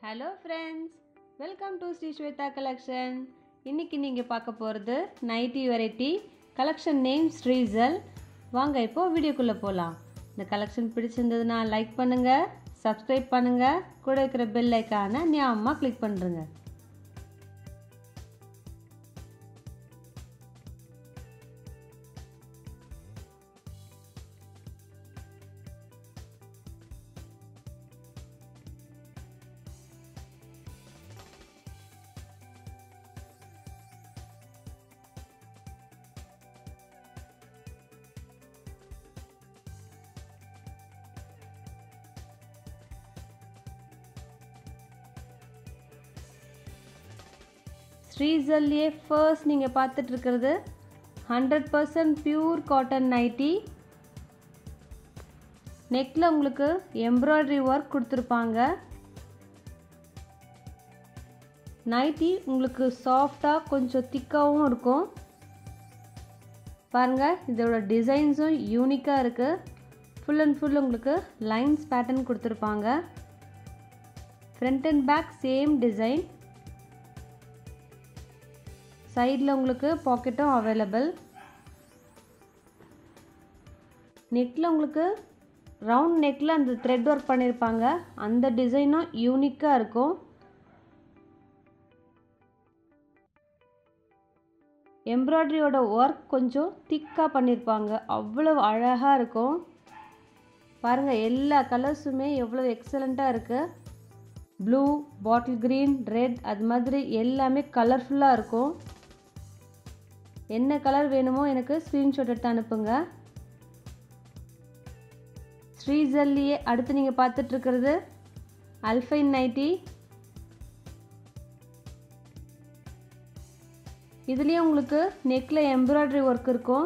hello friends welcome to Shri Shweta collection இன்னைக்கு நீங்கள் பார்க்க போகிறது நைட்டி வெரைட்டி கலெக்ஷன் நேம் ஸ்ரீசல் வாங்க இப்போ வீடியோக்குள்ளே போகலாம் இந்த கலெக்ஷன் பிடிச்சிருந்ததுன்னா லைக் பண்ணுங்கள் சப்ஸ்கிரைப் பண்ணுங்கள் கூட இருக்கிற பெல் ஐக்கானை ஞாபகமாக கிளிக் பண்ணுறங்க ஸ்ரீசல்லையே ஃபர்ஸ்ட் நீங்கள் பார்த்துட்டு இருக்கிறது hundred percent pure cotton nighty நெக்கில் உங்களுக்கு எம்ப்ராய்டரி ஒர்க் கொடுத்துருப்பாங்க நைட்டி உங்களுக்கு சாஃப்டாக கொஞ்சம் திக்காகவும் இருக்கும் பாருங்கள் இதோட டிசைன்ஸும் யூனிக்காக இருக்குது ஃபுல் அண்ட் ஃபுல் உங்களுக்கு லைன்ஸ் பேட்டர்ன் கொடுத்துருப்பாங்க front and back same design சைடில் உங்களுக்கு பாக்கெட்டும் அவைலபிள் நெக்கில் உங்களுக்கு ரவுண்ட் நெக்கில் அந்த த்ரெட் ஒர்க் பண்ணியிருப்பாங்க அந்த டிசைனும் யூனிக்காக இருக்கும் எம்ப்ராய்டரியோட ஒர்க் கொஞ்சம் திக்காக பண்ணியிருப்பாங்க அவ்வளோ அழகாக இருக்கும் பாருங்கள் எல்லா கலர்ஸுமே எவ்வளோ எக்ஸலண்ட்டாக இருக்குது ப்ளூ பாட்டில் க்ரீன் ரெட் அது மாதிரி எல்லாமே கலர்ஃபுல்லாக இருக்கும் என்ன கலர் வேணுமோ எனக்கு ஸ்க்ரீன்ஷாட் எடுத்து அனுப்புங்க ஸ்ரீசல்லியே அடுத்து நீங்கள் பார்த்துட்ருக்கிறது அல்ஃபைன் நைட்டி இதுலேயும் உங்களுக்கு நெக்கில் எம்ப்ராய்டரி ஒர்க் இருக்கும்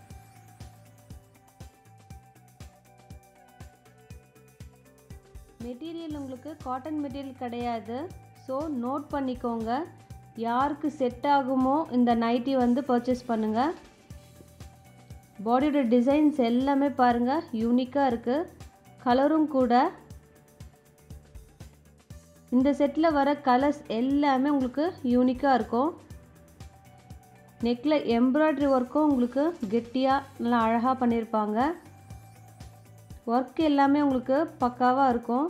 மெட்டீரியல் உங்களுக்கு காட்டன் மெட்டீரியல் கிடையாது ஸோ நோட் பண்ணிக்கோங்க யாருக்கு செட் ஆகுமோ இந்த நைட்டி வந்து பர்ச்சேஸ் பண்ணுங்கள் பாடியோட டிசைன்ஸ் எல்லாமே பாருங்கள் யூனிக்காக இருக்குது கலரும் கூட இந்த செட்டில் வர கலர்ஸ் எல்லாமே உங்களுக்கு யூனிக்காக இருக்கும் நெக்கில் எம்ப்ராய்டரி ஒர்க்கும் உங்களுக்கு கெட்டியாக நல்லா அழகாக பண்ணியிருப்பாங்க ஒர்க் எல்லாமே உங்களுக்கு பக்காவாக இருக்கும்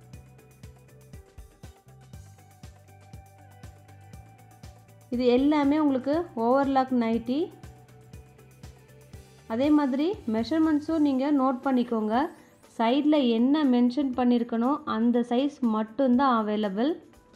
இது எல்லாமே உங்களுக்கு ஓவர்லாக் நைட்டி அதே மாதிரி மெஷர்மெண்ட்ஸும் நீங்கள் நோட் பண்ணிக்கோங்க சைடில் என்ன மென்ஷன் பண்ணியிருக்கணும் அந்த சைஸ் மட்டும்தான் அவைலபிள்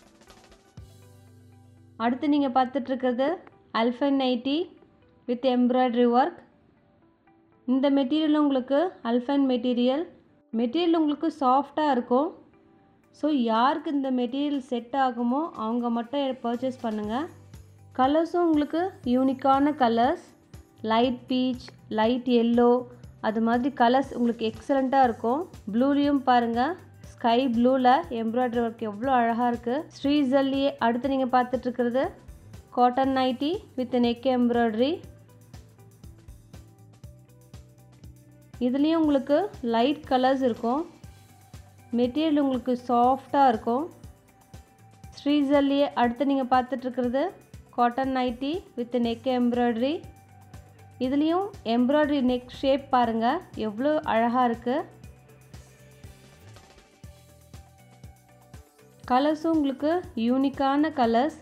அடுத்து நீங்கள் பார்த்துட்ருக்கிறது alpine nighty with embroidery work இந்த மெட்டீரியல் உங்களுக்கு அல்ஃபைன் மெட்டீரியல் மெட்டீரியல் உங்களுக்கு சாஃப்டாக இருக்கும் ஸோ யாருக்கு இந்த மெட்டீரியல் செட் ஆகுமோ அவங்க மட்டும் பர்ச்சேஸ் பண்ணுங்கள் கலர்ஸும் உங்களுக்கு யூனிக்கான colours light peach light yellow அது மாதிரி கலர்ஸ் உங்களுக்கு எக்ஸலண்ட்டாக இருக்கும் ப்ளூலேயும் பாருங்கள் ஸ்கை ப்ளூவில் எம்ப்ராய்டரி ஒர்க் எவ்வளோ அழகாக இருக்குது ஸ்ரீசல்லியே அடுத்து நீங்கள் பார்த்துட்ருக்கிறது cotton nighty with neck embroidery இதுலேயும் உங்களுக்கு லைட் கலர்ஸ் இருக்கும் மெட்டீரியல் உங்களுக்கு சாஃப்டாக இருக்கும் ஸ்ரீசல்லியே அடுத்து நீங்கள் பார்த்துட்ருக்கிறது cotton nighty with neck embroidery இதுலேயும் எம்ப்ராய்டரி நெக் ஷேப் பாருங்கள் எவ்வளோ அழகாக இருக்குது கலர்ஸும் உங்களுக்கு யூனிக்கான கலர்ஸ்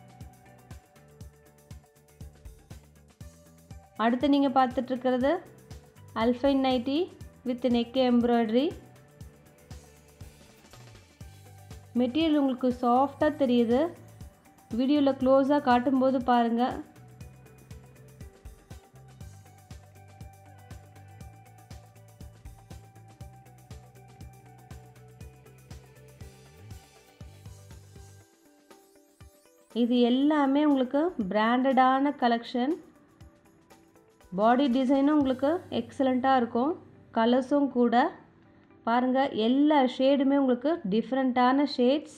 அடுத்து நீங்கள் பார்த்துட்ருக்கிறது alpine nighty with neck embroidery material உங்களுக்கு சாஃப்டாக தெரியுது வீடியோவில் க்ளோஸாக காட்டும்போது பாருங்கள் இது எல்லாமே உங்களுக்கு பிராண்டடான கலெக்ஷன் பாடி டிசைனும் உங்களுக்கு எக்ஸலண்ட்டாக இருக்கும் கலர்ஸும் கூட பாருங்கள் எல்லா ஷேடுமே உங்களுக்கு டிஃப்ரெண்ட்டான ஷேட்ஸ்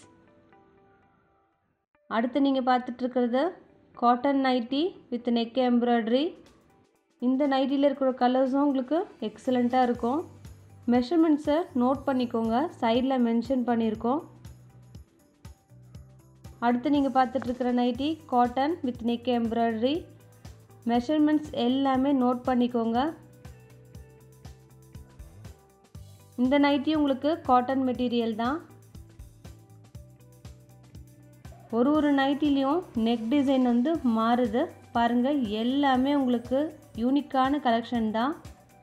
அடுத்து நீங்கள் பார்த்துட்ருக்கிறது cotton nighty with neck embroidery இந்த நைட்டியில் இருக்கிற கலர்ஸும் உங்களுக்கு எக்ஸலண்ட்டாக இருக்கும் மெஷர்மெண்ட்ஸை நோட் பண்ணிக்கோங்க சைடில் மென்ஷன் பண்ணியிருக்கோம் அடுத்து நீங்கள் பார்த்துட்ருக்கிற nighty cotton with neck embroidery measurements எல்லாமே நோட் பண்ணிக்கோங்க இந்த நைட்டி உங்களுக்கு காட்டன் மெட்டீரியல் தான் ஒரு ஒரு நைட்டிலையும் நெக் டிசைன் வந்து மாறுது பாருங்கள் எல்லாமே உங்களுக்கு யூனிக்கான கலெக்ஷன் தான்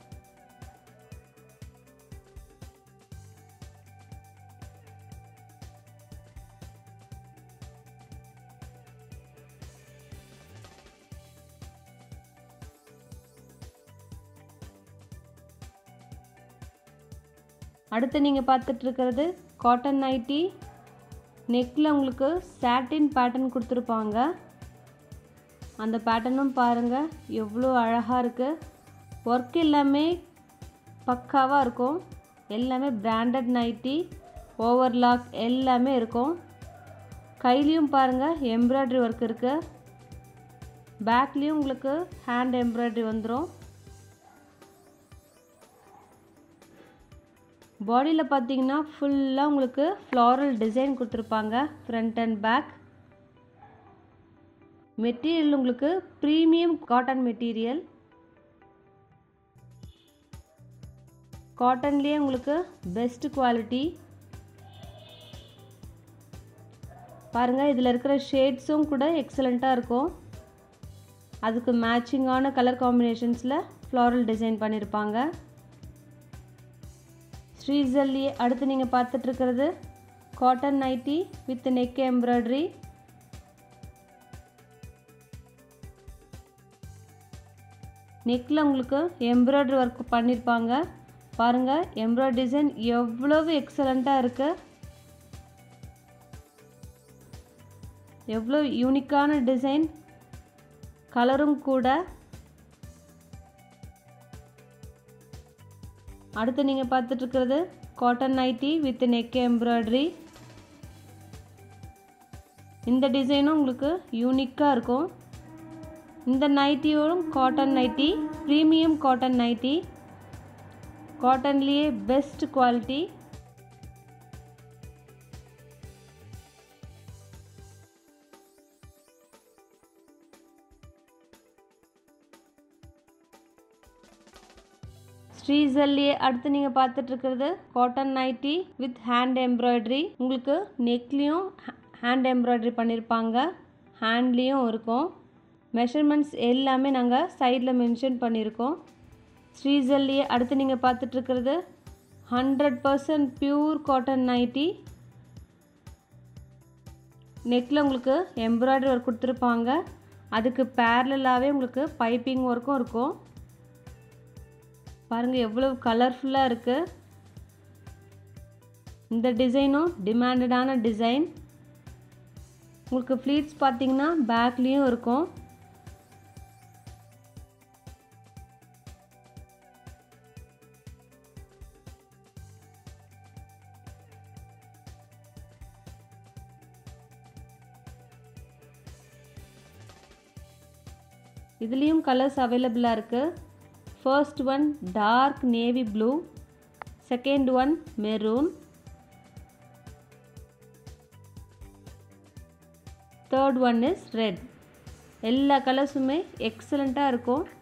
அடுத்து நீங்கள் பார்த்துட்ருக்கிறது காட்டன் நைட்டி நெக்கில் உங்களுக்கு சாட்டின் பேட்டர்ன் கொடுத்துருப்பாங்க அந்த பேட்டர்னும் பாருங்கள் எவ்வளோ அழகாக இருக்குது ஒர்க் எல்லாமே பக்காவாக இருக்கும் எல்லாமே பிராண்டட் நைட்டி ஓவர்லாக் எல்லாமே இருக்கும் கையிலையும் பாருங்கள் எம்ப்ராய்டரி ஒர்க் இருக்குது பேக்லேயும் உங்களுக்கு ஹேண்ட் எம்ப்ராய்டரி வந்துடும் பாடியில் பார்த்தீங்கன்னா ஃபுல்லாக உங்களுக்கு ஃப்ளாரல் டிசைன் கொடுத்துருப்பாங்க ஃப்ரண்ட் அண்ட் பேக் மெட்டீரியல் உங்களுக்கு ப்ரீமியம் காட்டன் மெட்டீரியல் காட்டன்லேயே உங்களுக்கு பெஸ்ட் குவாலிட்டி பாருங்கள் இதில் இருக்கிற ஷேட்ஸும் கூட எக்ஸலண்ட்டாக இருக்கும் அதுக்கு மேட்சிங்கான கலர் காம்பினேஷன்ஸில் ஃப்ளாரல் டிசைன் பண்ணியிருப்பாங்க ஸ்ரீசல்லியே அடுத்து நீங்கள் பார்த்துட்ருக்கிறது cotton nighty with neck embroidery நெக்கில் உங்களுக்கு எம்ப்ராய்டரி ஒர்க் பண்ணியிருப்பாங்க பாருங்கள் எம்ப்ராய்டரி டிசைன் எவ்வளவு எக்ஸலண்ட்டாக இருக்குது எவ்வளோ யூனிக்கான டிசைன் கலரும் கூட அடுத்து நீங்கள் பார்த்துட்ருக்கிறது cotton nighty with neck embroidery இந்த டிசைனும் உங்களுக்கு யூனிக்காக இருக்கும் இந்த நைட்டியோடும் cotton nighty premium cotton nighty காட்டன்லேயே பெஸ்ட் குவாலிட்டி ஸ்ரீசல்லியே அடுத்து நீங்கள் பார்த்துட்ருக்கிறது cotton nighty with hand embroidery உங்களுக்கு நெக்லேயும் ஹேண்ட் எம்ப்ராய்டரி பண்ணியிருப்பாங்க ஹேண்ட்லேயும் இருக்கும் மெஷர்மெண்ட்ஸ் எல்லாமே நாங்கள் சைடில் மென்ஷன் பண்ணியிருக்கோம் ஸ்ரீசல்லியே அடுத்து நீங்கள் பார்த்துட்ருக்கிறது hundred percent pure cotton nighty நெக்கில் உங்களுக்கு எம்ப்ராய்டரி ஒர்க் கொடுத்துருப்பாங்க அதுக்கு பேரலாகவே உங்களுக்கு பைப்பிங் ஒர்க்கும் இருக்கும் பாருங்கள் எவ்வளோ கலர்ஃபுல்லாக இருக்குது இந்த டிசைனும் டிமாண்டடான டிசைன் உங்களுக்கு ஃப்ளீட்ஸ் பார்த்தீங்கன்னா பேக்லேயும் இருக்கும் இதுலேயும் கலர்ஸ் அவைலபிளாக இருக்குது first one dark navy blue second one maroon third one is red எல்லா கலர்ஸுமே எக்ஸலண்ட்டாக இருக்கும்